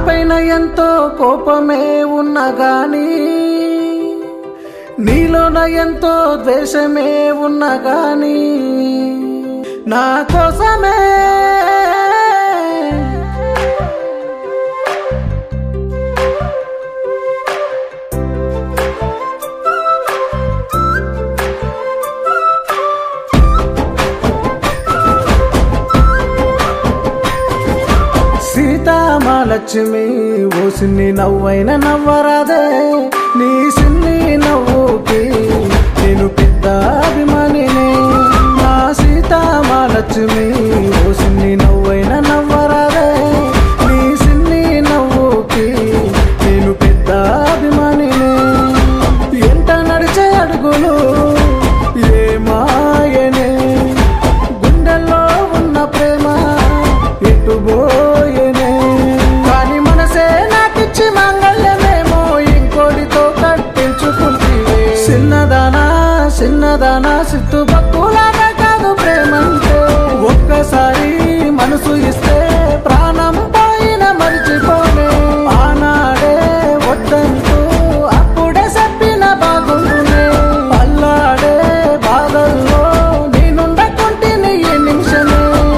పైన ఎంతో కోపమే ఉన్నా గాని నీలోన ఎంతో ద్వేషమే ఉన్నా గాని నా కోసమే సీతామాలక్ష్మి ఓసిన్ని నవ్వైన నవ్వరాదే నీ సిన్ని నవ్వుకి నేను పెద్ద అభిమానినే నా సీతామాలక్ష్మి ఓసిన్ని నవ్వైన నవ్వరాదే నీ సిన్ని నవ్వుకి నేను పెద్ద అభిమానినే ఎంట నడిచే అడుగులు ఏ మాయనే గుండెల్లో ఉన్న ప్రేమ ఎటుపోయేనే కానీ మనసే నాకిచ్చి మంగళమేమో ఇంకోటితో కట్టించుకుంటే చిన్నదానా చిన్నదానా సిత్తు భక్తులాగా కాదు ప్రేమంటే ఒక్కసారి మనసు ఇస్తే ప్రాణం పోయిన మరిచిపోనే ఆనాడే వద్దంటూ అప్పుడే చెప్పిన బాగుండునే అల్లాడే బాధల్లో నేనుండకుంటే ఈ నిమిషమే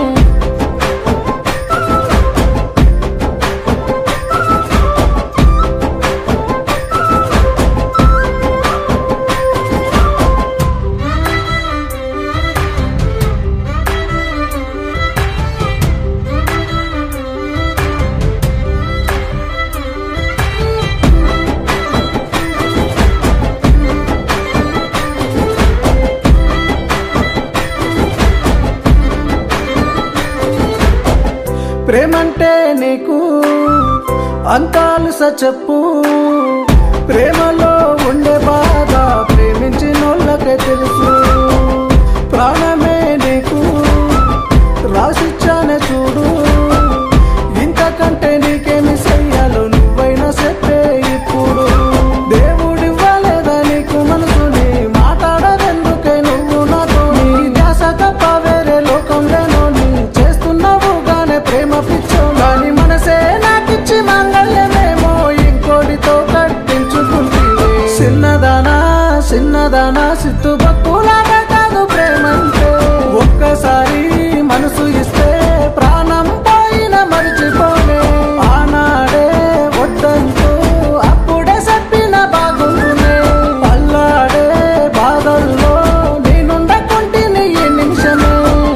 ప్రేమంటే నీకు అంతాలుస చెప్పు ప్రేమలో ఉండే బాధ ప్రేమించినోళ్ళకే తెలుసు ప్రాణమే నీకు రాసిచ్చానే చూడు ఇంతకంటే నీకేమి చెయ్యాలో నువ్వైనా చెప్పే ఇప్పుడు దేవుడివ్వలేదా నీకు మనసుని మాట్లాడదెందుకే నువ్వు నాతో నీ ధ్యాస తప్ప వేరే లోకంలోనో నీ చేస్తున్నావు గానే ప్రేమ పిచ్చో గాని మనసే నాకిచ్చి మంగళమేమో ఇంకోటితో కట్టించుకుంటే చిన్నదానా చిన్నదానా సిత్తు భక్తులాగా కాదు ప్రేమంటే ఒక్కసారి మనసు ఇస్తే ప్రాణం పోయిన మరిచిపోనే ఆనాడే వద్దంటూ అప్పుడే చెప్పిన బాగుండునే అల్లాడే బాధల్లో నేనుండకుంటే ఈ నిమిషమే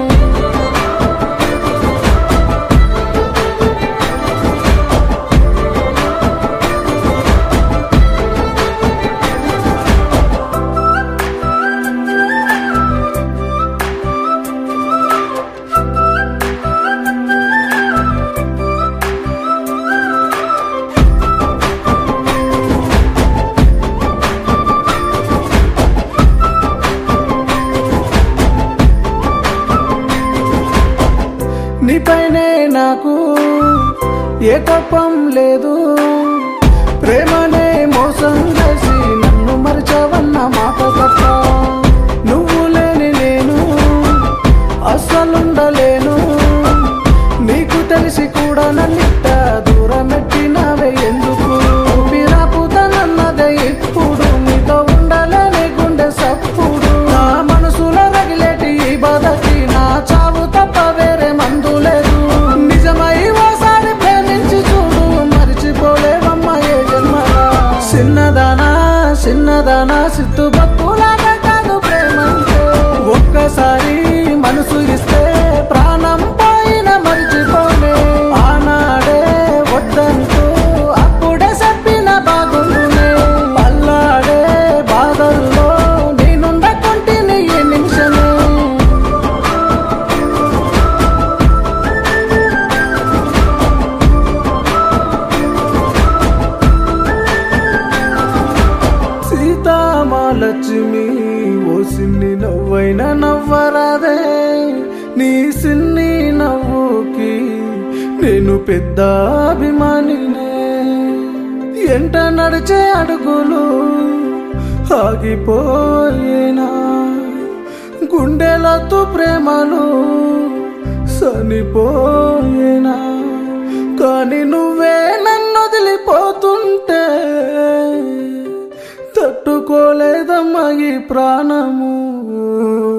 నీపైనే నాకు ఏ కోపం లేదు ప్రేమనే మోసం చేసి నన్ను మరిచావన్న మాట తప్ప నువ్వు లేని నేను అస్సలుండలేను నీకు తెలిసి కూడా నన్నిట్ట దూరమెట్టినవే ఎందుకు ఊపిరాపుతనన్నదే ఇప్పుడు నీతో ఉండలేని గుండె సప్పుడు నా మనసులో రగిలేటి ఈ బాధకి నా చావు తప్ప వేరే మందు లేదు నిజమై ఓసారి ప్రేమించి చూడు మరిచిపోలేవమ్మా ఏ జన్మలా చిన్నదానా చిన్నదానా సిత్తు భక్తులాగా కాదు ప్రేమంటే ఒక్కసారి మనసు ఇస్తే ప్రాణం పోయిన మరిచిపోనే ఆనాడే వద్దంటూ అప్పుడే చెప్పిన బాగుండునే అల్లాడే బాధల్లో నేనుండకుంటే ఈ నిమిషమే సీతామాలక్ష్మి ఓ సిన్ని నవ్వైన నవ్వరాదే నీ సిన్ని నవ్వుకి నేను పెద్ద అభిమానినే ఎంట నడిచే అడుగులు ఆగిపోయేనా గుండెలతో ప్రేమలు చనిపోయేనా కానీ నువ్వే నన్ను ఈ ప్రాణము